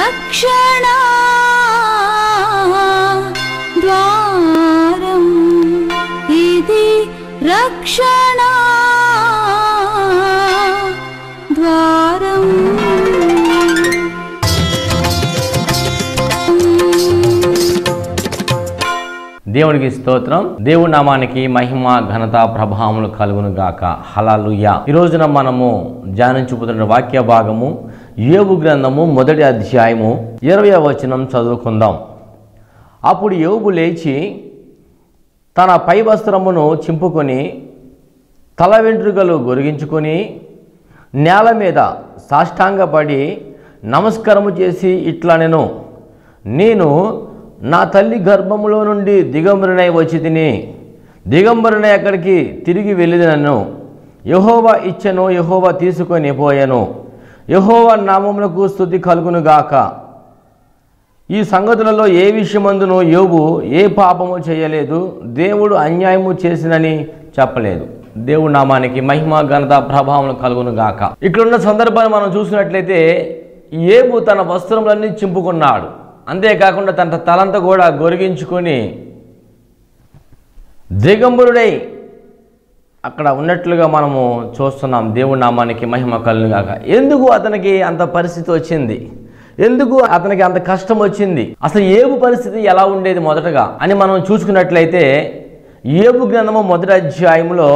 రక్షణ ద్వారం ఇది రక్షణ ద్వారం దేవునికి స్తోత్రం దేవుడి నామానికి మహిమ ఘనత ప్రభావములు కలుగును గాక హలాలుయ ఈ రోజున మనము ధ్యానించుకుతున్న వాక్య భాగము యోబు గ్రంథము మొదటి అధ్యాయము ఇరవై వచనం చదువుకుందాం అప్పుడు యోబు లేచి తన పై వస్త్రమును చింపుకొని తల వెంట్రుకలు గొరిగించుకొని నేల మీద సాష్టాంగపడి నమస్కారము చేసి ఇట్లా నేను నేను నా తల్లి గర్భములో నుండి దిగంబరునై వచ్చి తిని దిగంబరునై అక్కడికి తిరిగి వెళ్ళిదనను యహోవా ఇచ్చెను యహోవా తీసుకొని పోయాను యహోవా నామములకు స్థుతి కలుగునుగాక ఈ సంగతులలో ఏ విషయమందును యోబు ఏ పాపము చేయలేదు దేవుడు అన్యాయము చేసినని చెప్పలేదు దేవుడు నామానికి మహిమ ఘనత ప్రభావం కలుగును గాక ఇక్కడున్న సందర్భాన్ని మనం చూసినట్లయితే ఏబు తన వస్త్రములన్నీ చింపుకున్నాడు అంతేకాకుండా తన తలంతా కూడా గొరిగించుకొని దిగంబరుడై అక్కడ ఉన్నట్లుగా మనము చూస్తున్నాం దేవుడి నామానికి మహిమ కలుగును గాక ఎందుకు అతనికి అంత పరిస్థితి వచ్చింది ఎందుకు అతనికి అంత కష్టం వచ్చింది అసలు ఏబు పరిస్థితి ఎలా ఉండేది మొదటగా అని మనం చూసుకున్నట్లయితే ఏబు గ్రంథము మొదటి అధ్యాయంలో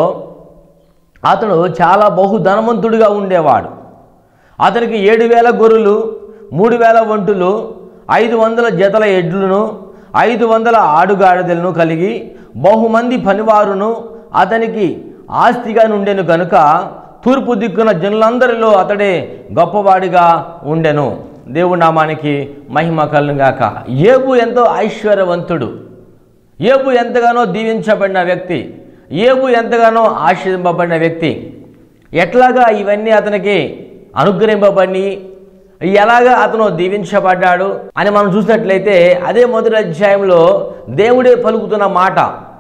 అతడు చాలా బహు ధనవంతుడిగా ఉండేవాడు అతనికి ఏడు వేల గొర్రెలు మూడు వేల ఒంటులు ఐదు వందల జతల ఎడ్లను ఐదు వందల ఆడుగాడిదలను కలిగి బహుమంది పనివారును అతనికి ఆస్తిగా నుండెను కనుక తూర్పు దిక్కున జనులందరిలో అతడే గొప్పవాడిగా ఉండెను దేవుడి నామానికి మహిమ కలుగాక ఏబు ఎంతో ఐశ్వర్యవంతుడు ఏబు ఎంతగానో దీవించబడిన వ్యక్తి ఏబు ఎంతగానో ఆశీర్దింపబడిన వ్యక్తి ఎట్లాగా ఇవన్నీ అతనికి అనుగ్రహింపబడి ఎలాగా అతను దీవించబడ్డాడు అని మనం చూసినట్లయితే అదే మొదటి అధ్యాయంలో దేవుడే పలుకుతున్న మాట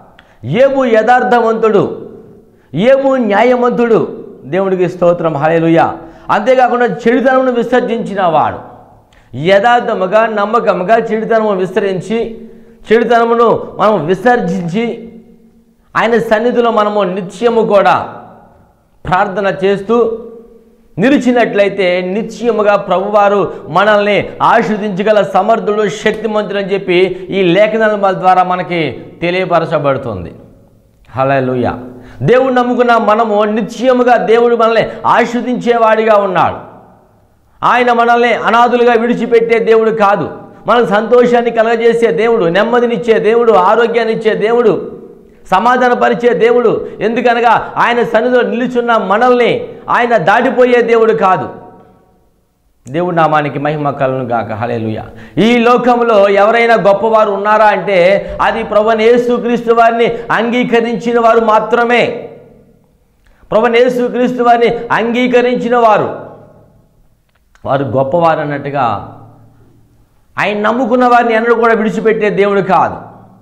ఏబు యథార్థవంతుడు ఏబు న్యాయవంతుడు దేవుడికి స్తోత్రం హలేలుయ అంతేకాకుండా చెడుతనమును విసర్జించిన వాడు యథార్థముగా నమ్మకముగా చెడుతనము విస్తరించి చెడుతనమును మనం విసర్జించి ఆయన సన్నిధిలో మనము నిత్యము కూడా ప్రార్థన చేస్తూ నిలిచినట్లయితే నిశ్చయముగా ప్రభువారు మనల్ని ఆశీర్దించగల సమర్థుడు శక్తిమంతుడు అని చెప్పి ఈ లేఖనాల ద్వారా మనకి తెలియపరచబడుతుంది హలలుయ దేవుడు నమ్ముకున్న మనము నిశ్చయముగా దేవుడు మనల్ని ఆశీర్దించేవాడిగా ఉన్నాడు ఆయన మనల్ని అనాథులుగా విడిచిపెట్టే దేవుడు కాదు మనకు సంతోషాన్ని కలగజేసే దేవుడు నెమ్మదినిచ్చే దేవుడు ఆరోగ్యాన్ని ఇచ్చే దేవుడు సమాధానపరిచే దేవుడు ఎందుకనగా ఆయన సన్నిధిలో నిలుచున్న మనల్ని ఆయన దాటిపోయే దేవుడు కాదు దేవుడి నామానికి మహిమ కలను గాక హలేలుయ ఈ లోకంలో ఎవరైనా గొప్పవారు ఉన్నారా అంటే అది ప్రభు యేసుక్రీస్తు వారిని అంగీకరించిన వారు మాత్రమే ప్రభు యేసుక్రీస్తు వారిని అంగీకరించిన వారు వారు గొప్పవారు అన్నట్టుగా ఆయన నమ్ముకున్న వారిని ఎన్నడూ కూడా విడిచిపెట్టే దేవుడు కాదు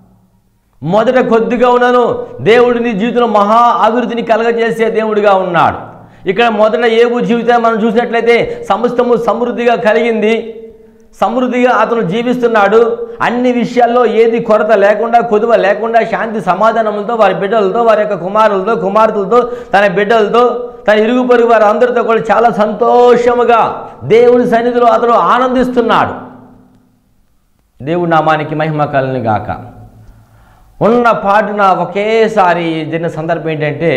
మొదట కొద్దిగా ఉన్నాను దేవుడు నీ జీవితంలో మహా అభివృద్ధిని కలగజేసే దేవుడిగా ఉన్నాడు ఇక్కడ మొదట ఏబు జీవితాన్ని మనం చూసినట్లయితే సమస్తము సమృద్ధిగా కలిగింది సమృద్ధిగా అతను జీవిస్తున్నాడు అన్ని విషయాల్లో ఏది కొరత లేకుండా కొదువ లేకుండా శాంతి సమాధానంతో వారి బిడ్డలతో వారి యొక్క కుమారులతో కుమార్తెలతో తన బిడ్డలతో తన ఇరుగు పొరుగు వారి అందరితో కూడా చాలా సంతోషముగా దేవుని సన్నిధిలో అతను ఆనందిస్తున్నాడు దేవుడి నామానికి మహిమ కలని గాక ఉన్న పాటున ఒకేసారి జరిగిన సందర్భం ఏంటంటే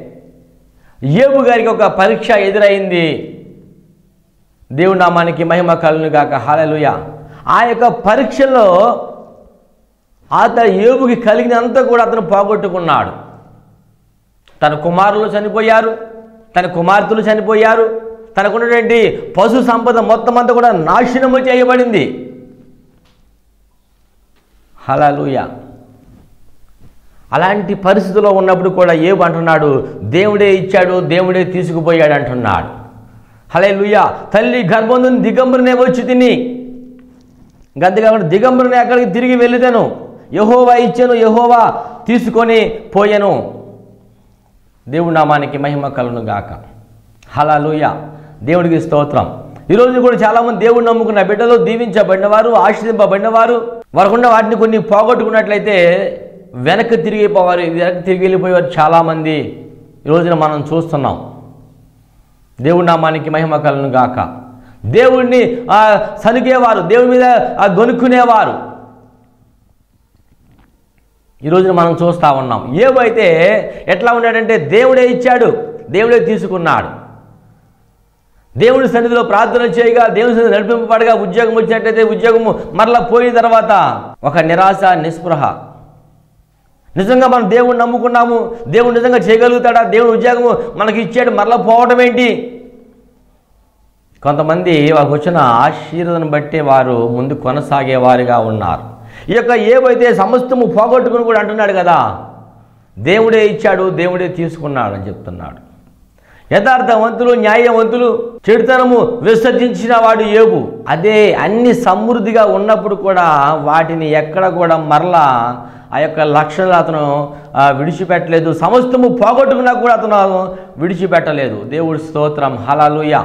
ఏబు గారికి ఒక పరీక్ష ఎదురైంది దేవుడి నామానికి మహిమ కలను గాక హాలలుయ ఆ యొక్క పరీక్షలో అతను ఏబుకి కలిగినంత కూడా అతను పోగొట్టుకున్నాడు తన కుమారులు చనిపోయారు తన కుమార్తెలు చనిపోయారు తనకున్నటువంటి పశు సంపద మొత్తం అంతా కూడా నాశనము చేయబడింది హలలుయ అలాంటి పరిస్థితిలో ఉన్నప్పుడు కూడా ఏం అంటున్నాడు దేవుడే ఇచ్చాడు దేవుడే తీసుకుపోయాడు అంటున్నాడు హలే లుయ్య తల్లి గర్భం నుండి దిగంబరనే వచ్చి తిని గంతకాకుండా దిగంబరనే అక్కడికి తిరిగి వెళ్ళితేను యహోవా ఇచ్చాను యహోవా తీసుకొని పోయాను దేవుడి నామానికి మహిమ కలును గాక హలలుయ దేవుడికి స్తోత్రం ఈరోజు కూడా చాలామంది దేవుడు నమ్ముకున్న బిడ్డలు దీవించబడిన వారు ఆశ్రదింపబడిన వారు వారికున్న వాటిని కొన్ని పోగొట్టుకున్నట్లయితే వెనక్కి తిరిగిపోవారు వెనక్కి తిరిగి వెళ్ళిపోయేవారు చాలామంది ఈ రోజున మనం చూస్తున్నాం దేవుడి నామానికి మహిమ కలను గాక దేవుడిని ఆ, సనిగేవారు దేవుడి మీద ఆ, గొనుక్కునేవారు ఈ రోజున మనం చూస్తూ ఉన్నాం ఏవైతే ఎట్లా ఉన్నాడంటే దేవుడే ఇచ్చాడు దేవుడే తీసుకున్నాడు దేవుడి సన్నిధిలో ప్రార్థన చేయగా దేవుని సన్నిధి నడిపింపబడగా ఉద్యోగం వచ్చినట్టయితే ఉద్యోగము మరలా పోయిన తర్వాత ఒక నిరాశ నిస్పృహ నిజంగా మనం దేవుడిని నమ్ముకున్నాము దేవుడు నిజంగా చేయగలుగుతాడా దేవుడు ఉద్యోగము మనకి ఇచ్చాడు మరలా పోవడం ఏంటి కొంతమంది వారికి వచ్చిన ఆశీర్వాదం బట్టి వారు ముందు కొనసాగేవారుగా ఉన్నారు ఈ యొక్క ఏవైతే సమస్తము పోగొట్టుకుని కూడా అంటున్నాడు కదా దేవుడే ఇచ్చాడు దేవుడే తీసుకున్నాడు అని చెప్తున్నాడు యథార్థవంతులు న్యాయవంతులు చెడుతనము విసర్జించిన వాడు ఏబు అదే అన్ని సమృద్ధిగా ఉన్నప్పుడు కూడా వాటిని ఎక్కడ కూడా మరలా ఆ యొక్క లక్షణాలు అతను ఆ, విడిచిపెట్టలేదు సమస్తము పోగొట్టుకున్నా కూడా అతను విడిచిపెట్టలేదు దేవుడి స్తోత్రం హలాలుయ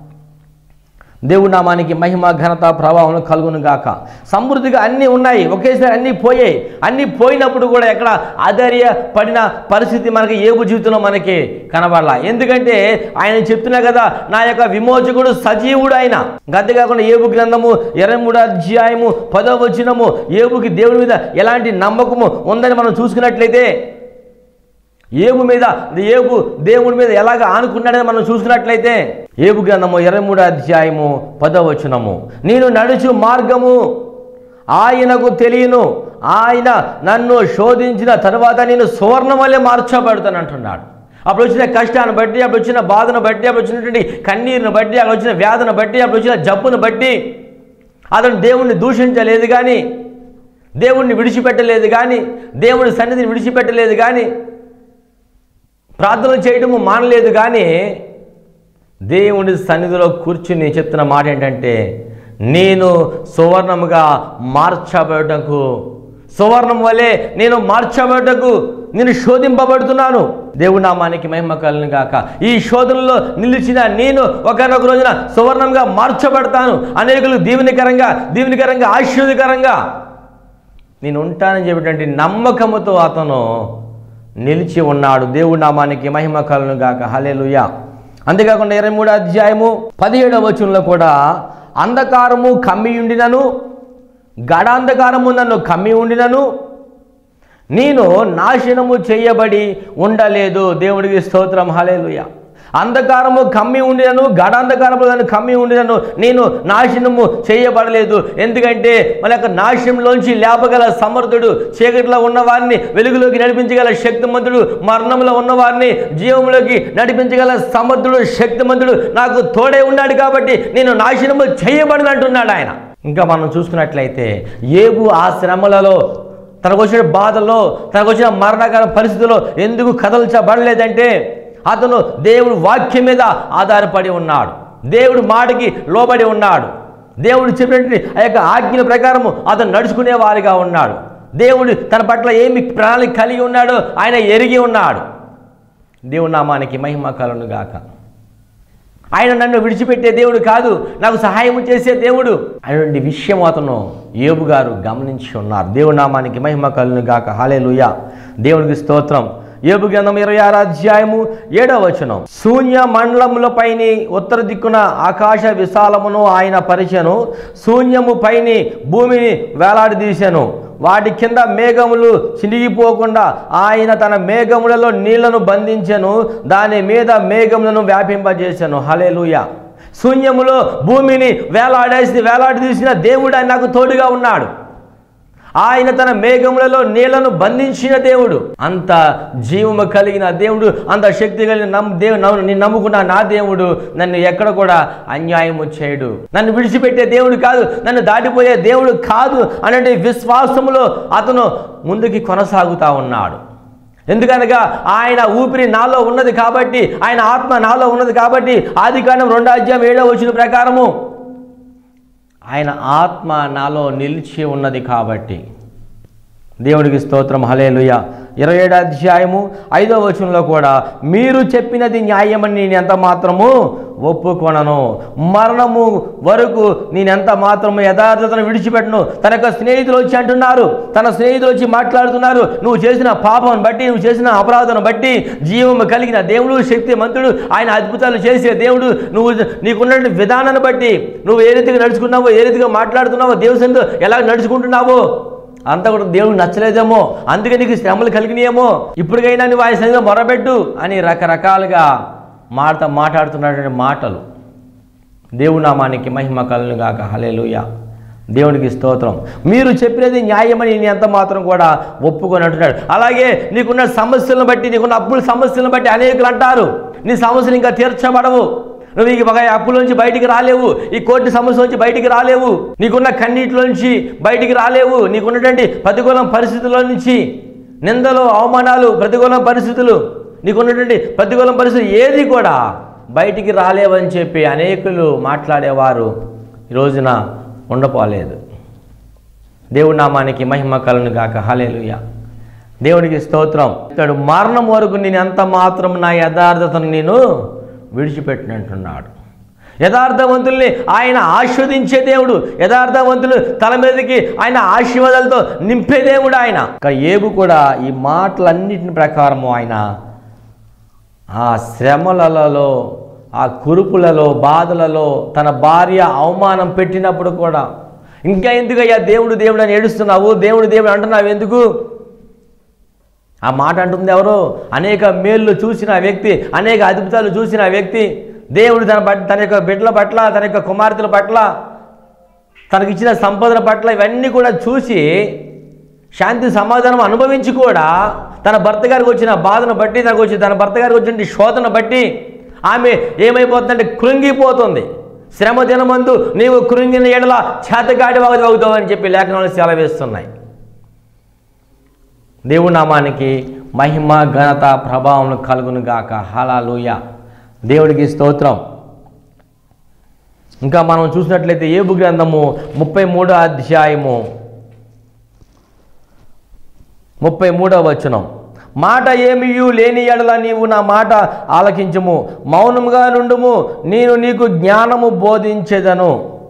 దేవుడి నామానికి మహిమ ఘనత ప్రభావం కలుగును గాక సమృద్ధిగా అన్నీ ఉన్నాయి ఒకేసారి అన్నీ పోయాయి అన్నీ పోయినప్పుడు కూడా ఎక్కడ ఆధార్య పడిన పరిస్థితి మనకి ఏబు జీవితంలో మనకి కనబడాల ఎందుకంటే ఆయన చెప్తున్నా కదా నా యొక్క విమోచకుడు సజీవుడు ఆయన అంతేకాకుండా ఏబు గ్రంథము ఇరవై మూడు అధ్యాయము పదవ వచనము ఏబుకి దేవుడి మీద ఎలాంటి నమ్మకము ఉందని మనం చూసుకున్నట్లయితే ఏబు మీద ఏబు దేవుడి మీద ఎలాగ ఆనుకున్నాడని మనం చూసుకున్నట్లయితే ఏబు గ్రంథము ఇరవై మూడు అధ్యాయము పదవచనము నేను నడుచు మార్గము ఆయనకు తెలియను ఆయన నన్ను శోధించిన తర్వాత నేను సువర్ణం వల్లే మార్చబడతాను అంటున్నాడు అప్పుడు వచ్చిన కష్టాన్ని బట్టి అప్పుడు వచ్చిన బాధను బట్టి అప్పుడు వచ్చినటువంటి కన్నీరుని బట్టి అప్పుడు వచ్చిన వ్యాధిని బట్టి అప్పుడు వచ్చిన జబ్బును బట్టి అతను దేవుణ్ణి దూషించలేదు కానీ దేవుణ్ణి విడిచిపెట్టలేదు కానీ దేవుని సన్నిధిని విడిచిపెట్టలేదు కానీ ప్రార్థనలు చేయడము మానలేదు కానీ దేవుని సన్నిధిలో కూర్చుని చెప్తున్న మాట ఏంటంటే నేను సువర్ణముగా మార్చబడటకు సువర్ణం వలె నేను మార్చబడటకు నేను శోధింపబడుతున్నాను దేవుడి నామానికి మహిమ కలను గాక ఈ శోధనలో నిలిచిన నేను ఒకనొక రోజున సువర్ణంగా మార్చబడతాను అనేకులు దీవెనికరంగా దీవెనికరంగా ఆశీర్వదకరంగా నేను ఉంటానని చెప్పేటువంటి నమ్మకముతో అతను నిలిచి ఉన్నాడు దేవుడి నామానికి మహిమ కలను గాక హలేలుయా అంతేకాకుండా ఇరవై మూడు అధ్యాయము పదిహేడవ వచనంలో కూడా అంధకారము కమ్మి ఉండినను గడాంధకారము నన్ను కమ్మి ఉండినను నేను నాశనము చేయబడి ఉండలేదు దేవుడికి స్తోత్రం హలేలుయ అంధకారము కమ్మి ఉండినను గడాంధకారము నన్ను కమ్మి ఉండినను నేను నాశనము చేయబడలేదు ఎందుకంటే మన యొక్క నాశనంలోంచి లేపగల సమర్థుడు చీకటిలో ఉన్నవారిని వెలుగులోకి నడిపించగల శక్తిమంతుడు మరణంలో ఉన్నవారిని జీవంలోకి నడిపించగల సమర్థుడు శక్తిమంతుడు నాకు తోడే ఉన్నాడు కాబట్టి నేను నాశనము చేయబడినట్టున్నాడు ఆయన ఇంకా మనం చూసుకున్నట్లయితే ఏబు ఆ శ్రమలలో తనకు వచ్చిన బాధలో తనకు వచ్చిన మరణకర పరిస్థితుల్లో ఎందుకు కదల్చబడలేదంటే అతను దేవుడి వాక్యం మీద ఆధారపడి ఉన్నాడు దేవుడి మాటకి లోబడి ఉన్నాడు దేవుడు చెప్పినటువంటి ఆ యొక్క ఆజ్ఞల ప్రకారము అతను నడుచుకునే వారిగా ఉన్నాడు దేవుడు తన పట్ల ఏమి ప్రణాళిక కలిగి ఉన్నాడో ఆయన ఎరిగి ఉన్నాడు దేవుడి నామానికి మహిమ కలను గాక ఆయన నన్ను విడిచిపెట్టే దేవుడు కాదు నాకు సహాయం చేసే దేవుడు అటువంటి విషయం అతను ఏబు గారు గమనించి ఉన్నారు దేవుడి నామానికి మహిమ కలును గాక హాలేలుయ దేవునికి స్తోత్రం ఏబు గ్రంథం ఇరవై ఆరు అధ్యాయము ఏడవ వచనం శూన్య మండలముల పైని ఉత్తర దిక్కున ఆకాశ విశాలమును ఆయన పరిచను శూన్యము పైని భూమిని వేలాడదీశాను వాటి కింద మేఘములు చినిగిపోకుండా ఆయన తన మేఘములలో నీళ్లను బంధించెను దాని మీద మేఘములను వ్యాపింపజేశాను హలేలుయ శూన్యములో భూమిని వేలాడేసి వేలాడదీసిన దేవుడు ఆయన నాకు తోడుగా ఉన్నాడు ఆయన తన మేఘములలో నీళ్లను బంధించిన దేవుడు అంత జీవము కలిగిన దేవుడు అంత శక్తి కలిగిన నమ్ దేవు నన్ను నేను నమ్ముకున్న నా దేవుడు నన్ను ఎక్కడ కూడా అన్యాయము చేయడు నన్ను విడిచిపెట్టే దేవుడు కాదు నన్ను దాటిపోయే దేవుడు కాదు అనే విశ్వాసములో అతను ముందుకి కొనసాగుతా ఉన్నాడు ఎందుకనగా ఆయన ఊపిరి నాలో ఉన్నది కాబట్టి ఆయన ఆత్మ నాలో ఉన్నది కాబట్టి ఆది కాండం రెండో అధ్యాయం ఏడో వచ్చిన ప్రకారము ఆయన ఆత్మ నాలో నిలిచి ఉన్నది కాబట్టి దేవుడికి స్తోత్రం హలేలుయ ఇరవై ఏడు అధ్యాయము ఐదో వచనంలో కూడా మీరు చెప్పినది న్యాయమని నేను ఎంత మాత్రము ఒప్పుకొనను మరణము వరకు నేను ఎంత మాత్రము యథార్థతను విడిచిపెట్టను తన యొక్క స్నేహితులు వచ్చి అంటున్నారు తన స్నేహితులు వచ్చి మాట్లాడుతున్నారు నువ్వు చేసిన పాపం బట్టి నువ్వు చేసిన అపరాధం బట్టి జీవం కలిగిన దేవుడు శక్తిమంతుడు ఆయన అద్భుతాలు చేసే దేవుడు నువ్వు నీకున్న విధానాన్ని బట్టి నువ్వు ఏ రీతిగా నడుచుకున్నావో ఏ రీతిగా మాట్లాడుతున్నావో దేవుడు ఎలా నడుచుకుంటున్నావో అంతా కూడా దేవుడు నచ్చలేదేమో అందుకే నీకు శ్రమలు కలిగినాయేమో ఇప్పటికైనా నువ్వు ఆయన సన్నిధిలో మొరబెట్టు అని రకరకాలుగా మాట మాట్లాడుతున్నటువంటి మాటలు దేవుడి నామానికి మహిమ కలను గాక హలేలుయ దేవునికి స్తోత్రం మీరు చెప్పినది న్యాయమని నేను ఎంత మాత్రం కూడా ఒప్పుకొని అంటున్నాడు అలాగే నీకున్న సమస్యలను బట్టి నీకున్న అప్పుల సమస్యలను బట్టి అనేకులు అంటారు నీ సమస్యలు ఇంకా తీర్చబడవు నువ్వు ఈ ఒక అప్పుల నుంచి బయటికి రాలేవు ఈ కోర్టు సమస్య నుంచి బయటికి రాలేవు నీకున్న కన్నీటిలో నుంచి బయటికి రాలేవు నీకున్నటువంటి ప్రతికూలం పరిస్థితుల నుంచి నిందలు అవమానాలు ప్రతికూలం పరిస్థితులు నీకున్నటువంటి ప్రతికూలం పరిస్థితులు ఏది కూడా బయటికి రాలేవని చెప్పి అనేకులు మాట్లాడేవారు ఈ రోజున ఉండపోలేదు దేవుడి నామానికి మహిమ కలను గాక హలేలుయ దేవునికి స్తోత్రం ఇతడు మరణం వరకు నేను ఎంత మాత్రం నా యథార్థతను నేను విడిచిపెట్టినట్టున్నాడు యథార్థవంతుల్ని ఆయన ఆస్వాదించే దేవుడు యథార్థవంతులు తల మీదకి ఆయన ఆశీర్వాదాలతో నింపే దేవుడు ఆయన ఇక ఏబు కూడా ఈ మాటలన్నిటిని ప్రకారము ఆయన ఆ శ్రమలలో ఆ కురుపులలో బాధలలో తన భార్య అవమానం పెట్టినప్పుడు కూడా ఇంకా ఎందుకయ్యా దేవుడు దేవుడు అని ఏడుస్తున్నావు దేవుడు దేవుడు అంటున్నావు ఎందుకు ఆ మాట అంటుంది ఎవరు అనేక మేళ్ళు చూసిన వ్యక్తి అనేక అద్భుతాలు చూసిన వ్యక్తి దేవుడు తన బట్ తన యొక్క బిడ్డల పట్ల తన యొక్క కుమార్తెల పట్ల తనకిచ్చిన సంపదల పట్ల ఇవన్నీ కూడా చూసి శాంతి సమాధానం అనుభవించి కూడా తన భర్త గారికి వచ్చిన బాధను బట్టి తనకు వచ్చి తన భర్త గారికి వచ్చిన శోధన బట్టి ఆమె ఏమైపోతుందంటే కృంగిపోతుంది శ్రమ దినమందు నీవు కృంగిన ఎడల చేతగాడి అవుతావు అని చెప్పి లేఖనాలు సెలవేస్తున్నాయి దేవుడి నామానికి మహిమ ఘనత ప్రభావం కలుగును గాక హలాలుయ దేవుడికి స్తోత్రం ఇంకా మనం చూసినట్లయితే ఏబు గ్రంథము ముప్పై మూడో అధ్యాయము ముప్పై మూడవ వచనం మాట ఏమియు లేని ఎడల నీవు నా మాట ఆలకించుము మౌనముగా నుండుము నేను నీకు జ్ఞానము బోధించేదను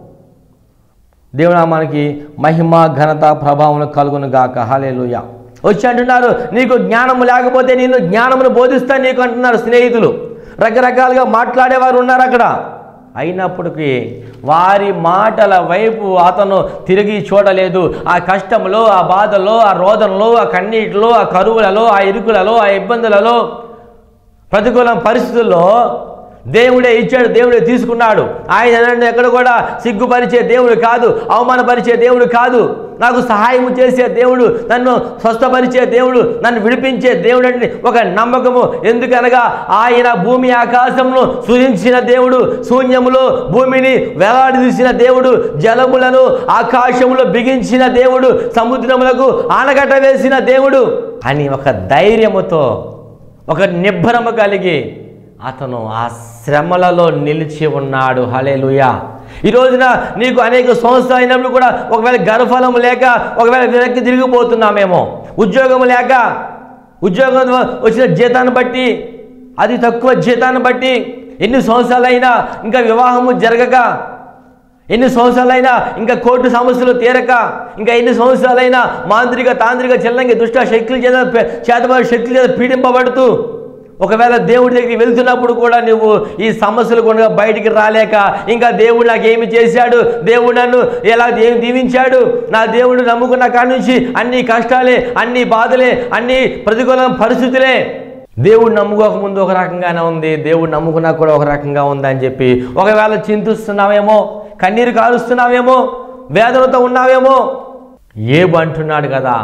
దేవునామానికి మహిమ ఘనత ప్రభావం కలుగును గాక హలేలుయ వచ్చి అంటున్నారు నీకు జ్ఞానము లేకపోతే నేను జ్ఞానమును బోధిస్తాను నీకు అంటున్నారు స్నేహితులు రకరకాలుగా మాట్లాడేవారు ఉన్నారు అక్కడ అయినప్పటికీ వారి మాటల వైపు అతను తిరిగి చూడలేదు ఆ కష్టంలో ఆ బాధలో ఆ రోదనలో ఆ కన్నీటిలో ఆ కరువులలో ఆ ఇరుకులలో ఆ ఇబ్బందులలో ప్రతికూల పరిస్థితుల్లో దేవుడే ఇచ్చాడు దేవుడే తీసుకున్నాడు ఆయన నన్ను ఎక్కడ కూడా సిగ్గుపరిచే దేవుడు కాదు అవమానపరిచే దేవుడు కాదు నాకు సహాయం చేసే దేవుడు నన్ను స్వస్థపరిచే దేవుడు నన్ను విడిపించే దేవుడు అంటే ఒక నమ్మకము ఎందుకనగా ఆయన భూమి ఆకాశమును సృజించిన దేవుడు శూన్యములో భూమిని వేలాడదీసిన దేవుడు జలములను ఆకాశములో బిగించిన దేవుడు సముద్రములకు ఆనగట్ట వేసిన దేవుడు అని ఒక ధైర్యముతో ఒక నిబ్బరము కలిగి అతను ఆ శ్రమలలో నిలిచి ఉన్నాడు హలేలుయా ఈ రోజున నీకు అనేక సంవత్సరాలు అయినప్పుడు కూడా ఒకవేళ గర్భఫలం లేక ఒకవేళ వెనక్కి తిరిగిపోతున్నామేమో ఉద్యోగం లేక ఉద్యోగం వచ్చిన జీతాన్ని బట్టి అది తక్కువ జీతాన్ని బట్టి ఎన్ని సంవత్సరాలైనా ఇంకా వివాహము జరగక ఎన్ని సంవత్సరాలైనా ఇంకా కోర్టు సమస్యలు తీరక ఇంకా ఎన్ని సంవత్సరాలైనా మాంత్రిక తాంత్రిక చెల్లంగి దుష్ట శక్తుల చేత చేతబడి శక్తుల చేత పీడింపబడుతూ ఒకవేళ దేవుడి దగ్గరికి వెళ్తున్నప్పుడు కూడా నువ్వు ఈ సమస్యలు కూడా బయటికి రాలేక ఇంకా దేవుడు నాకు ఏమి చేశాడు దేవుడు నన్ను ఎలా ఏమి దీవించాడు నా దేవుడు నమ్ముకున్న కాడి నుంచి అన్ని కష్టాలే అన్ని బాధలే అన్ని ప్రతికూల పరిస్థితులే దేవుడు నమ్ముకోక ముందు ఒక రకంగానే ఉంది దేవుడు నమ్ముకున్నా కూడా ఒక రకంగా ఉందని చెప్పి ఒకవేళ చింతిస్తున్నావేమో కన్నీరు కారుస్తున్నావేమో వేదనతో ఉన్నావేమో ఏబు అంటున్నాడు కదా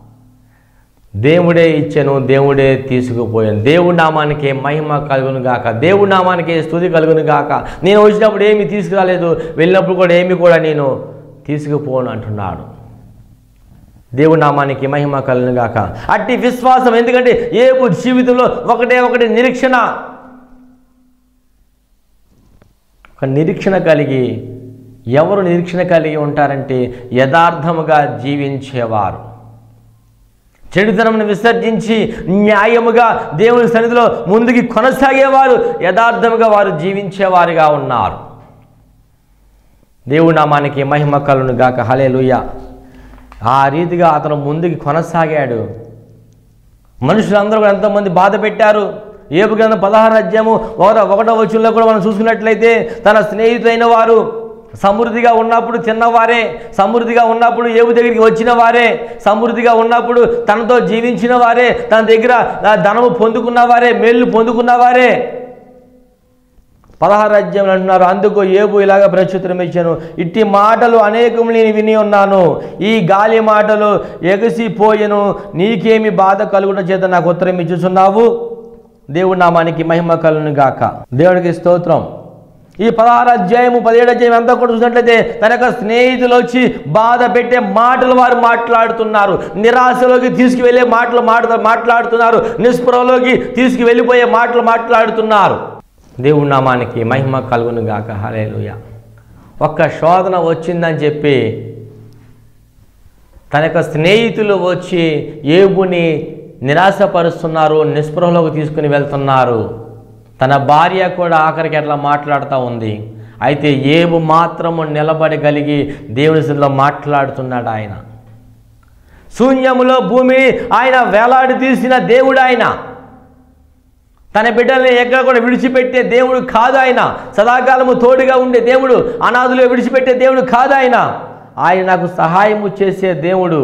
దేవుడే ఇచ్చాను దేవుడే తీసుకుపోయాను దేవుడి నామానికి మహిమ కలుగును గాక దేవుడి నామానికి స్థుతి కలుగును గాక నేను వచ్చినప్పుడు ఏమి తీసుకురాలేదు వెళ్ళినప్పుడు కూడా ఏమి కూడా నేను తీసుకుపోను అంటున్నాడు దేవుడి నామానికి మహిమ కలుగును గాక అట్టి విశ్వాసం ఎందుకంటే ఏబు జీవితంలో ఒకటే ఒకటి నిరీక్షణ ఒక నిరీక్షణ కలిగి ఎవరు నిరీక్షణ కలిగి ఉంటారంటే యథార్థముగా జీవించేవారు చెడుతనమును విసర్జించి న్యాయముగా దేవుని సన్నిధిలో ముందుకి కొనసాగేవారు యథార్థముగా వారు జీవించేవారుగా ఉన్నారు దేవుడి నామానికి మహిమ కలును గాక హలేలుయ ఆ రీతిగా అతను ముందుకి కొనసాగాడు మనుషులందరూ కూడా ఎంతోమంది బాధ పెట్టారు ఏపు గ్రంథం పదహారు అధ్యాయము ఒకటో ఒకటో వచ్చుల్లో కూడా మనం చూసుకున్నట్లయితే తన స్నేహితులైన వారు సమృద్ధిగా ఉన్నప్పుడు తిన్నవారే సమృద్ధిగా ఉన్నప్పుడు ఏబు దగ్గరికి వచ్చిన వారే సమృద్ధిగా ఉన్నప్పుడు తనతో జీవించిన వారే తన దగ్గర ఆ, ధనము పొందుకున్న వారే మేళ్ళు పొందుకున్న వారే పదహారు అధ్యాయులు అంటున్నారు అందుకు ఏబు ఇలాగ ప్రత్యుత్తరం ఇచ్చాను ఇట్టి మాటలు అనేకములు నేను విని ఉన్నాను ఈ గాలి మాటలు ఎగసిపోయెను నీకేమి బాధ కలుగుట చేత నాకు ఉత్తరం ఇచ్చుచున్నావు దేవుడి నామానికి మహిమ కలును గాక దేవుడికి స్తోత్రం ఈ పదహారు అధ్యాయము పదిహేడు అధ్యాయం అంతా కూడా చూసినట్లయితే తన యొక్క స్నేహితులు వచ్చి బాధ పెట్టే మాటలు వారు మాట్లాడుతున్నారు నిరాశలోకి తీసుకువెళ్ళే మాటలు మాట మాట్లాడుతున్నారు నిస్పృహలోకి తీసుకువెళ్ళిపోయే మాటలు మాట్లాడుతున్నారు దేవుడి నామానికి మహిమ కలుగును గాక హలేలుయ ఒక్క శోధన వచ్చిందని చెప్పి తన యొక్క స్నేహితులు వచ్చి ఏబుని నిరాశపరుస్తున్నారు నిస్పృహలోకి తీసుకుని వెళ్తున్నారు తన భార్య కూడా ఆఖరికి అట్లా మాట్లాడుతూ ఉంది అయితే ఏబు మాత్రము నిలబడగలిగి దేవుని సన్నిధిలో మాట్లాడుతున్నాడు ఆయన శూన్యములో భూమిని ఆయన వేలాడి తీసిన దేవుడు ఆయన తన బిడ్డల్ని ఎక్కడ కూడా విడిచిపెట్టే దేవుడు కాదు ఆయన సదాకాలము తోడుగా ఉండే దేవుడు అనాథులు విడిచిపెట్టే దేవుడు కాదు ఆయన ఆయన నాకు సహాయము చేసే దేవుడు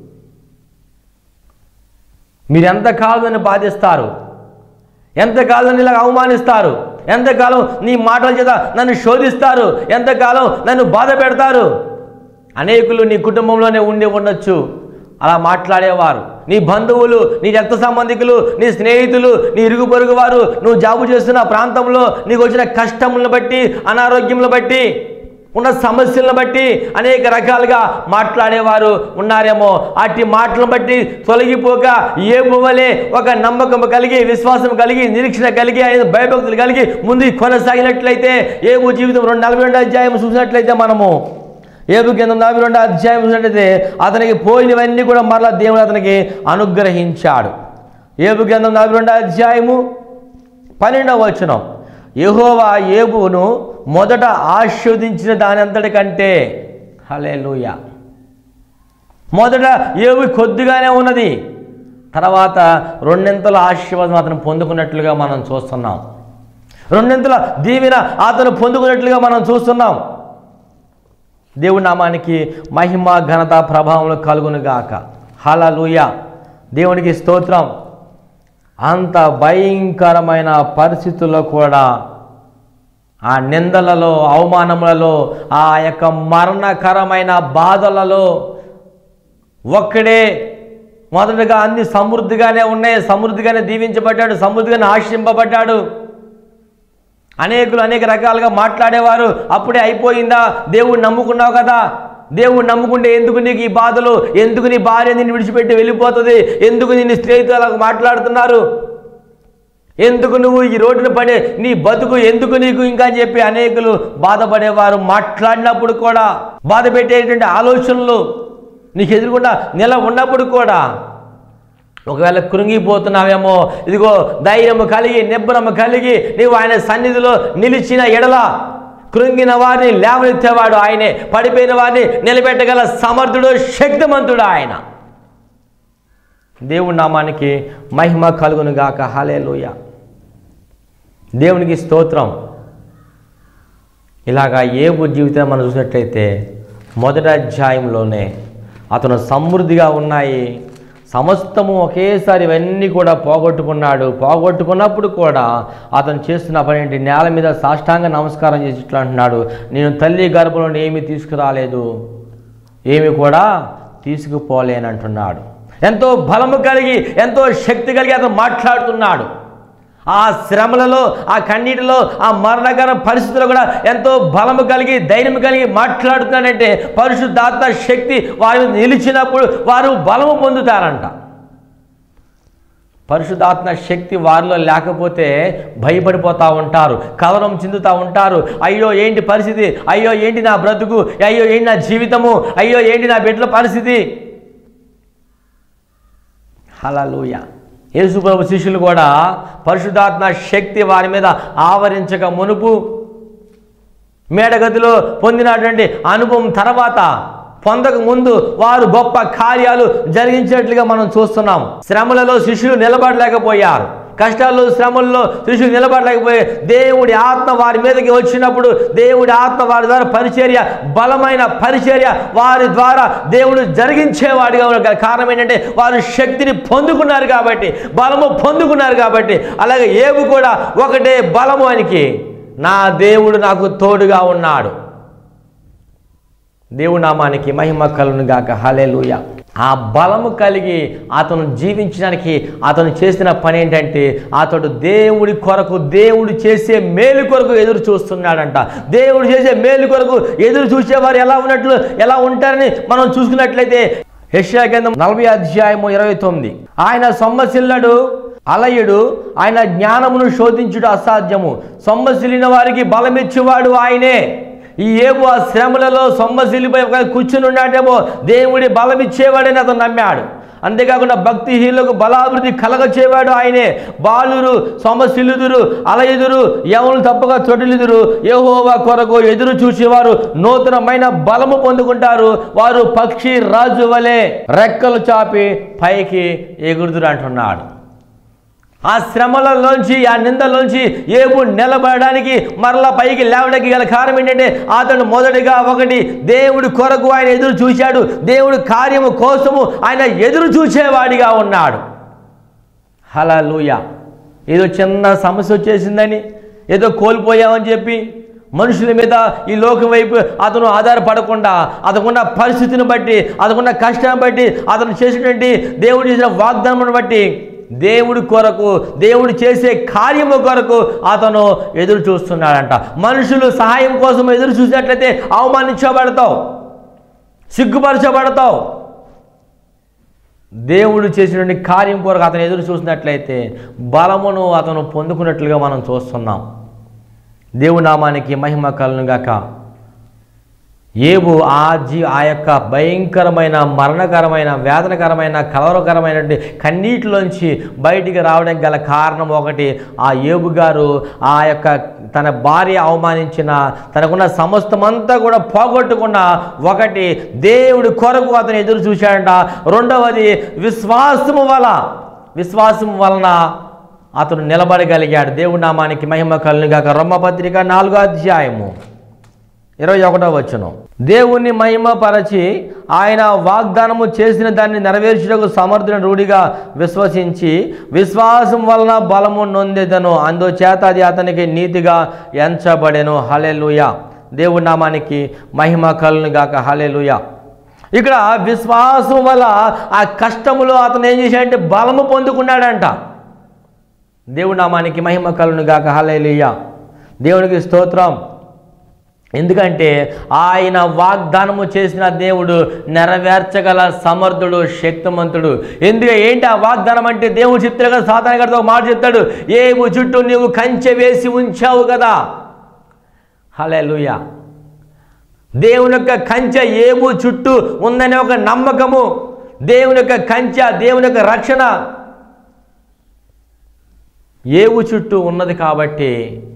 మీరు ఎంత కాదని బాధిస్తారు ఎంతకాలం ఇలా అవమానిస్తారు ఎంతకాలం నీ మాటల చేత నన్ను శోధిస్తారు ఎంతకాలం నన్ను బాధ పెడతారు అనేకులు నీ కుటుంబంలోనే ఉండి ఉండొచ్చు అలా మాట్లాడేవారు నీ బంధువులు నీ రక్త సంబంధికులు నీ స్నేహితులు నీ ఇరుగు పొరుగు వారు నువ్వు జాబు చేస్తున్న ప్రాంతంలో నీకు వచ్చిన కష్టములను బట్టి అనారోగ్యములను బట్టి ఉన్న సమస్యలను బట్టి అనేక రకాలుగా మాట్లాడేవారు ఉన్నారేమో అట్టి మాటలను బట్టి తొలగిపోక ఏ వలె ఒక నమ్మకం కలిగి విశ్వాసం కలిగి నిరీక్షణ కలిగి ఆయన భయభక్తులు కలిగి ముందుకు కొనసాగినట్లయితే ఏబు జీవితం రెండు నలభై రెండు అధ్యాయం చూసినట్లయితే మనము ఏబు కింద నలభై రెండు అధ్యాయం చూసినట్లయితే అతనికి పోయినవన్నీ కూడా మరలా దేవుడు అతనికి అనుగ్రహించాడు ఏబు గ్రంథం నలభై రెండు అధ్యాయము పన్నెండవ వచనం యెహోవా ఏబును మొదట ఆస్వాదించిన దాని అంతటి కంటే హలే మొదట ఏబు కొద్దిగానే ఉన్నది తర్వాత రెండింతల ఆశీర్వాదం అతను పొందుకున్నట్లుగా మనం చూస్తున్నాం రెండింతల దీవెన అతను పొందుకున్నట్లుగా మనం చూస్తున్నాం దేవుడి నామానికి మహిమ ఘనత ప్రభావం కలుగును గాక హలలుయ దేవునికి స్తోత్రం అంత భయంకరమైన పరిస్థితుల్లో కూడా ఆ నిందలలో అవమానములలో ఆ యొక్క మరణకరమైన బాధలలో ఒక్కడే మొదటగా అన్ని సమృద్ధిగానే ఉన్నాయి సమృద్ధిగానే దీవించబడ్డాడు సమృద్ధిగానే ఆశ్రయింపబడ్డాడు అనేకులు అనేక రకాలుగా మాట్లాడేవారు అప్పుడే అయిపోయిందా దేవుడు నమ్ముకున్నావు కదా దేవుడు నమ్ముకుంటే ఎందుకు నీకు ఈ బాధలు ఎందుకు నీ భార్య నిన్ను విడిచిపెట్టి వెళ్ళిపోతుంది ఎందుకు నిన్ను స్నేహితులు అలా మాట్లాడుతున్నారు ఎందుకు నువ్వు ఈ రోడ్డున పడే నీ బతుకు ఎందుకు నీకు ఇంకా అని చెప్పి అనేకులు బాధపడేవారు మాట్లాడినప్పుడు కూడా బాధ పెట్టేటువంటి ఆలోచనలు నీకు ఎదురుకుండా నిల ఉన్నప్పుడు కూడా ఒకవేళ కృంగిపోతున్నావేమో ఇదిగో ధైర్యము కలిగి నిబ్బరము కలిగి నీవు ఆయన సన్నిధిలో నిలిచిన ఎడల కృంగిన వారిని లేవనెత్తేవాడు ఆయనే పడిపోయిన వారిని నిలబెట్టగల సమర్థుడు శక్తిమంతుడు ఆయన దేవుడి నామానికి మహిమ కలుగును గాక హలేలుయ దేవునికి స్తోత్రం ఇలాగా ఏబు జీవితం మనం చూసినట్లయితే మొదటి అధ్యాయంలోనే అతను సమృద్ధిగా ఉన్నాయి సమస్తము ఒకేసారి ఇవన్నీ కూడా పోగొట్టుకున్నాడు పోగొట్టుకున్నప్పుడు కూడా అతను చేస్తున్న పని ఏంటి నేల మీద సాష్టాంగ నమస్కారం చేసి ఇట్లా అంటున్నాడు నేను తల్లి గర్భంలో ఏమీ తీసుకురాలేదు ఏమి కూడా తీసుకుపోలేనంటున్నాడు ఎంతో బలము కలిగి ఎంతో శక్తి కలిగి అతను మాట్లాడుతున్నాడు ఆ శ్రమలలో ఆ కన్నీటిలో ఆ మరణకర పరిస్థితుల్లో కూడా ఎంతో బలము కలిగి ధైర్యం కలిగి మాట్లాడుతున్నాడంటే పరిశుద్ధాత్మ శక్తి వారి మీద నిలిచినప్పుడు వారు బలము పొందుతారంట పరిశుద్ధాత్మ శక్తి వారిలో లేకపోతే భయపడిపోతూ ఉంటారు కలవరం చెందుతూ ఉంటారు అయ్యో ఏంటి పరిస్థితి అయ్యో ఏంటి నా బ్రతుకు అయ్యో ఏంటి నా జీవితము అయ్యో ఏంటి నా బిడ్డల పరిస్థితి హలలుయ యేసుప్రభు శిష్యులు కూడా పరిశుద్ధాత్మ శక్తి వారి మీద ఆవరించక మునుపు మేడగదిలో పొందినటువంటి అనుభవం తర్వాత పొందక ముందు వారు గొప్ప కార్యాలు జరిగించినట్లుగా మనం చూస్తున్నాం శ్రమలలో శిష్యులు నిలబడలేకపోయారు కష్టాల్లో శ్రమల్లో శిష్యులు నిలబడలేకపోయి దేవుడి ఆత్మ వారి మీదకి వచ్చినప్పుడు దేవుడి ఆత్మ వారి ద్వారా పరిచర్య బలమైన పరిచర్య వారి ద్వారా దేవుడు జరిగించేవాడిగా ఉన్న కారణం ఏంటంటే వారు శక్తిని పొందుకున్నారు కాబట్టి బలము పొందుకున్నారు కాబట్టి అలాగే ఏవి కూడా ఒకటే బలము అనికి నా దేవుడు నాకు తోడుగా ఉన్నాడు దేవుడి నామానికి మహిమ కలును గాక హలేలుయ ఆ బలము కలిగి అతను జీవించడానికి అతను చేసిన పని ఏంటంటే అతడు దేవుడి కొరకు దేవుడు చేసే మేలు కొరకు ఎదురు చూస్తున్నాడంట దేవుడు చేసే మేలు కొరకు ఎదురు చూసేవారు ఎలా ఉన్నట్లు ఎలా ఉంటారని మనం చూసుకున్నట్లయితే యెషయా గ్రంథం నలభై అధ్యాయము ఇరవై తొమ్మిది ఆయన సొమ్మసిల్లడు అలయుడు ఆయన జ్ఞానమును శోధించుడు అసాధ్యము సొమ్మసిల్లిన వారికి బలమిచ్చేవాడు ఆయనే ఈ ఏబు ఆ శ్రమలలో సొమ్మసిల్లిపై కూర్చుని ఉన్నాడేమో దేవుడి బలమిచ్చేవాడని అతను నమ్మాడు అంతేకాకుండా భక్తిహీనులకు బలాభివృద్ధి కలగచేవాడు ఆయనే బాలురు సొమశిలుదురు అలయుదురు ఎవరు తప్పక చొటలిదురు యెహోవా కొరకు ఎదురు చూసేవారు నూతనమైన బలము పొందుకుంటారు వారు పక్షి రాజు వలె రెక్కలు చాపి పైకి ఎగురుదురు అంటున్నాడు ఆ శ్రమలలోంచి ఆ నిందలోంచి ఏబు నిలబడడానికి మరలా పైకి లేవడానికి గల కారణం ఏంటంటే అతను మొదటిగా ఒకటి దేవుడి కొరకు ఆయన ఎదురు చూశాడు దేవుడి కార్యము కోసము ఆయన ఎదురు చూసేవాడిగా ఉన్నాడు హలలుయ ఏదో చిన్న సమస్య వచ్చేసిందని ఏదో కోల్పోయామని చెప్పి మనుషుల మీద ఈ లోకం వైపు అతను ఆధారపడకుండా అతనున్న పరిస్థితిని బట్టి అతనున్న కష్టాన్ని బట్టి అతను చేసినటువంటి దేవుడు చేసిన వాగ్దానం బట్టి దేవుడి కొరకు దేవుడు చేసే కార్యము కొరకు అతను ఎదురు చూస్తున్నాడంట మనుషులు సహాయం కోసం ఎదురు చూసినట్లయితే అవమానించబడతావు సిగ్గుపరచబడతావు దేవుడు చేసినటువంటి కార్యం కొరకు అతను ఎదురు చూసినట్లయితే బలమును అతను పొందుకున్నట్లుగా మనం చూస్తున్నాం దేవుడి నామానికి మహిమ కలను గాక ఏబు ఆ జీ ఆ యొక్క భయంకరమైన మరణకరమైన వేదనకరమైన కలవరకరమైనటువంటి కన్నీటిలోంచి బయటికి రావడానికి గల కారణం ఒకటి ఆ ఏబు గారు ఆ యొక్క తన భార్య అవమానించిన తనకున్న సమస్తమంతా కూడా పోగొట్టుకున్న ఒకటి దేవుడి కొరకు అతను ఎదురు చూశాడంట రెండవది విశ్వాసము వల్ల విశ్వాసం వలన అతను నిలబడగలిగాడు దేవుడి నామానికి మహిమ కలుగాక రొమ్మపత్రిక నాలుగో అధ్యాయము ఇరవై ఒకటో వచ్చును దేవుణ్ణి మహిమపరచి ఆయన వాగ్దానము చేసిన దాన్ని నెరవేర్చుటకు సమర్థుని రూఢిగా విశ్వసించి విశ్వాసం వలన బలము నొందెదను అందుచేత అది అతనికి నీతిగా ఎంచబడెను హలెలుయ దేవుడి నామానికి మహిమ కలును గాక హలెలుయ ఇక్కడ విశ్వాసం వల్ల ఆ కష్టములో అతను ఏం చేశాడంటే బలము పొందుకున్నాడంట దేవుడి నామానికి మహిమ కలును గాక హలెలుయ దేవునికి స్తోత్రం ఎందుకంటే ఆయన వాగ్దానము చేసిన దేవుడు నెరవేర్చగల సమర్థుడు శక్తిమంతుడు ఎందుకు ఏంటి ఆ వాగ్దానం అంటే దేవుడు చెప్తాడు కదా సాధారణ గారితో ఒక మాట చెప్తాడు ఏవు చుట్టూ నీవు కంచె వేసి ఉంచావు కదా హలే దేవుని యొక్క కంచె ఏబు చుట్టూ ఉందనే ఒక నమ్మకము దేవుని యొక్క కంచె దేవుని యొక్క రక్షణ ఏవు చుట్టూ ఉన్నది కాబట్టి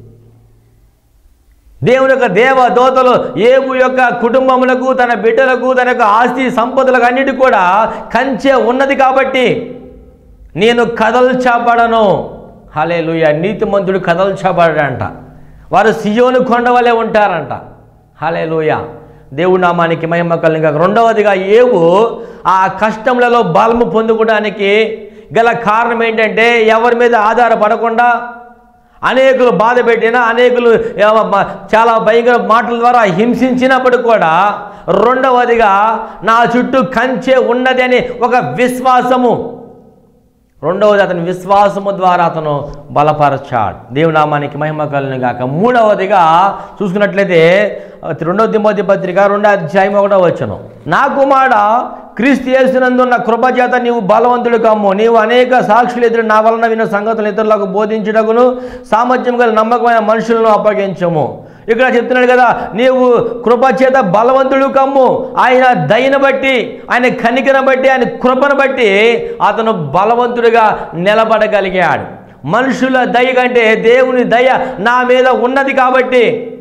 దేవుని యొక్క దేవదోతలు ఏబు యొక్క కుటుంబములకు తన బిడ్డలకు తన యొక్క ఆస్తి సంపదలకు అన్నిటి కూడా కంచె ఉన్నది కాబట్టి నేను కదల్చబడను హలే లూయ నీతిమంతుడు కదల్చబడడంట వారు సియోను కొండ వలె ఉంటారంట హలే లూయ దేవుడి నామానికి మహిమ కలిగా రెండవదిగా ఏవు ఆ కష్టములలో బలము పొందుకోవడానికి గల కారణం ఏంటంటే ఎవరి మీద ఆధారపడకుండా అనేకులు బాధ పెట్టినా అనేకులు ఏమ- మ- చాలా భయంకర మాటల ద్వారా హింసించినప్పుడు కూడా రెండవదిగా నా చుట్టూ కంచె ఉన్నది అని ఒక విశ్వాసము రెండవది అతని విశ్వాసము ద్వారా అతను బలపరచాడు దేవునామానికి మహిమ కలను గాక మూడవదిగా చూసుకున్నట్లయితే రెండవ తిమోతి పత్రిక రెండో అధ్యాయం ఒకటో వచ్చను నా కుమార క్రీస్తు యేసునందున్న కృపచేత నీవు బలవంతుడు కమ్ము నీవు అనేక సాక్షులు ఎదురు నా వలన విన్న సంగతులు ఇతరులకు బోధించుటకును సామర్థ్యం గల నమ్మకమైన మనుషులను అప్పగించము ఇక్కడ చెప్తున్నాడు కదా నీవు కృప చేత బలవంతుడు కమ్ము ఆయన దయను బట్టి ఆయన కనికను బట్టి ఆయన కృపను బట్టి అతను బలవంతుడిగా నిలబడగలిగాడు మనుషుల దయ కంటే దేవుని దయ నా మీద ఉన్నది కాబట్టి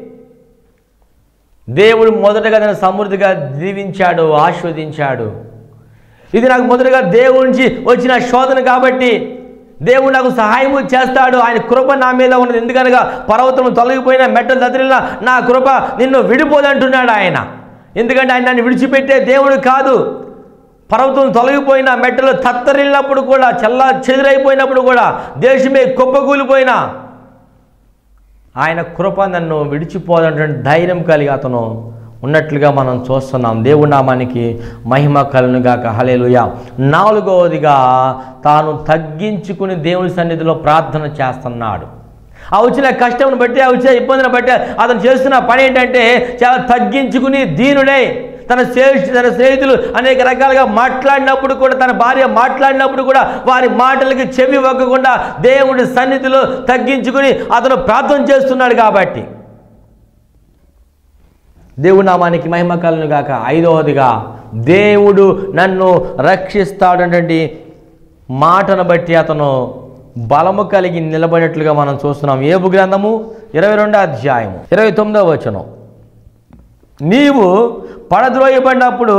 దేవుడు మొదటగా నన్ను సమృద్ధిగా దీవించాడు ఆస్వాదించాడు ఇది నాకు మొదటగా దేవుడి నుంచి వచ్చిన శోధన కాబట్టి దేవుడు నాకు సహాయము చేస్తాడు ఆయన కృప నా మీద ఉన్నది ఎందుకనగా పర్వతం తొలగిపోయిన మెట్టలు దదిరిన నా కృప నిన్ను విడిపోదంటున్నాడు ఆయన ఎందుకంటే ఆయన నన్ను విడిచిపెట్టే దేవుడు కాదు పర్వతం తొలగిపోయిన మెట్టలు తత్తరిల్లినప్పుడు కూడా చల్ల చెదిరైపోయినప్పుడు కూడా దేశమే కుప్పకూలిపోయినా ఆయన కృప నన్ను విడిచిపోదన్నటువంటి ధైర్యం కలిగి అతను ఉన్నట్లుగా మనం చూస్తున్నాం దేవుడి నామానికి మహిమ కలను గాక హలేలుయ నాలుగవదిగా తాను తగ్గించుకుని దేవుని సన్నిధిలో ప్రార్థన చేస్తున్నాడు ఆ వచ్చిన కష్టంను బట్టి ఆ వచ్చిన ఇబ్బందిని బట్టి అతను చేస్తున్న పని ఏంటంటే చాలా తగ్గించుకుని దీనుడై తన శ్రేష్ఠ తన స్నేహితులు అనేక రకాలుగా మాట్లాడినప్పుడు కూడా తన భార్య మాట్లాడినప్పుడు కూడా వారి మాటలకి చెవి వగ్గకుండా దేవుడి సన్నిధిలో తగ్గించుకుని అతను ప్రార్థన చేస్తున్నాడు కాబట్టి దేవుడి నామానికి మహిమ కలను గాక ఐదవదిగా దేవుడు నన్ను రక్షిస్తాడనేటువంటి మాటను బట్టి అతను బలము కలిగి నిలబడినట్లుగా మనం చూస్తున్నాం ఏబు గ్రంథము ఇరవై రెండో అధ్యాయము ఇరవై తొమ్మిదవ వచనం నీవు పడద్రోయబడినప్పుడు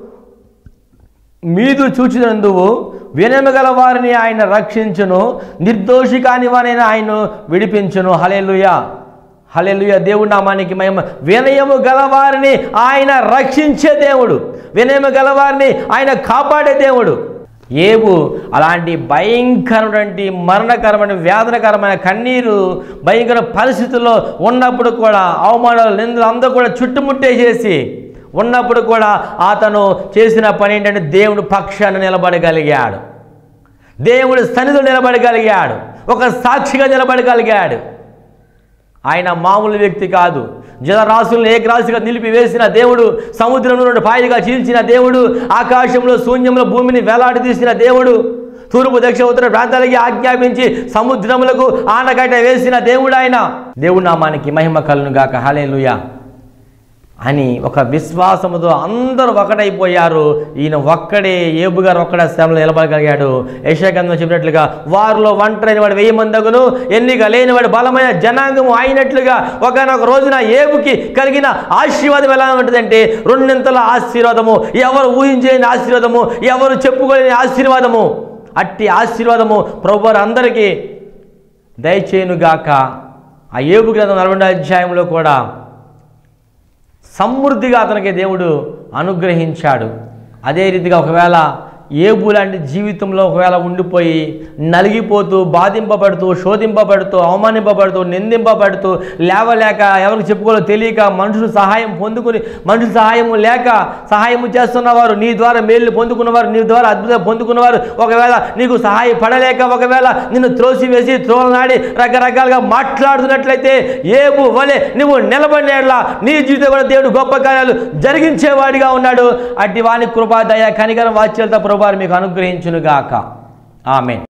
మీదు చూచినందువు వినయమగల వారిని ఆయన రక్షించును నిర్దోషి కాని వారిని ఆయన విడిపించును హలెలుయ హలెలుయ దేవుడి నామానికి మహిమ వినయము గలవారిని ఆయన రక్షించే దేవుడు వినయము గలవారిని ఆయన కాపాడే దేవుడు ఏవు అలాంటి భయంకరమైనటువంటి మరణకరమైన వేదనకరమైన కన్నీరు భయంకర పరిస్థితుల్లో ఉన్నప్పుడు కూడా అవమానాలు నిందలు అందరూ కూడా చుట్టుముట్టేసేసి ఉన్నప్పుడు కూడా అతను చేసిన పని ఏంటంటే దేవుడు పక్షాన నిలబడగలిగాడు దేవుడు సన్నిధిలో నిలబడగలిగాడు ఒక సాక్షిగా నిలబడగలిగాడు ఆయన మామూలు వ్యక్తి కాదు జలరాశులను ఏకరాశిగా నిలిపివేసిన దేవుడు సముద్రంలో రెండు పాయలుగా చీల్చిన దేవుడు ఆకాశంలో శూన్యంలో భూమిని వేలాడదీసిన దేవుడు తూర్పు దక్షిణ ఉత్తర ప్రాంతాలకి ఆజ్ఞాపించి సముద్రములకు ఆనకట్ట వేసిన దేవుడు ఆయన దేవుడు నామానికి మహిమ కలను గాక హలేలుయా అని ఒక విశ్వాసముతో అందరూ ఒకటైపోయారు ఈయన ఒక్కడే ఏబు గారు ఒక్కడే శ్రమలో నిలబడగలిగాడు యశాగంధం చెప్పినట్లుగా వారిలో ఒంటరైన వాడు వెయ్యి మందగును ఎన్నిక లేనివాడు బలమైన జనాంగము అయినట్లుగా ఒకనొక రోజున ఏబుకి కలిగిన ఆశీర్వాదం ఎలా ఉంటుందంటే రెండింతల ఆశీర్వాదము ఎవరు ఊహించలేని ఆశీర్వాదము ఎవరు చెప్పుకోలేని ఆశీర్వాదము అట్టి ఆశీర్వాదము ప్రభు అందరికీ దయచేయునుగాక ఆ ఏబు గ్రంథం నలభై అధ్యాయంలో కూడా సమృద్ధిగా అతనికి దేవుడు అనుగ్రహించాడు అదే రీతిగా ఒకవేళ ఏబు లాంటి జీవితంలో ఒకవేళ ఉండిపోయి నలిగిపోతూ బాధింపబడుతూ శోధింపబడుతూ అవమానింపబడుతూ నిందింపబడుతూ లేవలేక ఎవరికి చెప్పుకోలో తెలియక మనుషులు సహాయం పొందుకుని మనుషుల సహాయం లేక సహాయం చేస్తున్నవారు నీ ద్వారా మేలు పొందుకున్నవారు నీ ద్వారా అద్భుతం పొందుకున్నవారు ఒకవేళ నీకు సహాయపడలేక ఒకవేళ నిన్ను త్రోసివేసి త్రోలనాడి రకరకాలుగా మాట్లాడుతున్నట్లయితే ఏబు వలె నువ్వు నిలబడినట్లా నీ జీవితం కూడా దేవుడు గొప్ప కార్యాలు జరిగించేవాడిగా ఉన్నాడు అట్టి వాని కృపా దయ కనికరం వాచ్యత ప్రభావం మీకు అనుగ్రహించునుగాక ఆమె